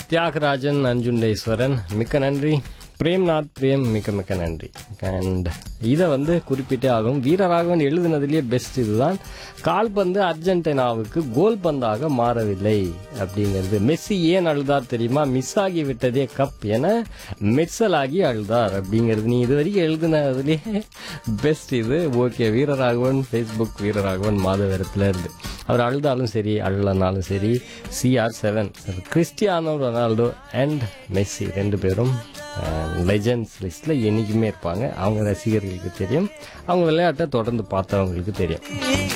தியாகராஜன் நஞ்சுண்டேஸ்வரன் மிக்க நன்றி பிரேம்நாத் பிரேம் மிக்க மிக்க நன்றி அண்ட் இதை வந்து குறிப்பிட்டே ஆகும் வீரராகவன் எழுதினதுலேயே பெஸ்ட் இதுதான் கால்பந்து அர்ஜென்டினாவுக்கு கோல் பந்தாக மாறவில்லை அப்படிங்கிறது மெஸ்ஸி ஏன் அழுதார் தெரியுமா மிஸ் ஆகி விட்டதே கப் என மெர்சலாகி அழுதார் அப்படிங்கிறது நீ இது வரைக்கும் எழுதினதுலேயே பெஸ்ட் இது ஓகே வீரராகவன் ஃபேஸ்புக் வீரராகவன் மாதவரத்தில் இருந்து அவர் அழுதாலும் சரி அழலனாலும் சரி CR seven Cristiano Ronaldo and Messi ரெண்டு பேரும் லெஜண்ட்ஸ் லிஸ்ட்டில் என்றைக்குமே இருப்பாங்க அவங்க ரசிகர்களுக்கு தெரியும் அவங்க விளையாட்டை தொடர்ந்து பார்த்தவங்களுக்கு தெரியும்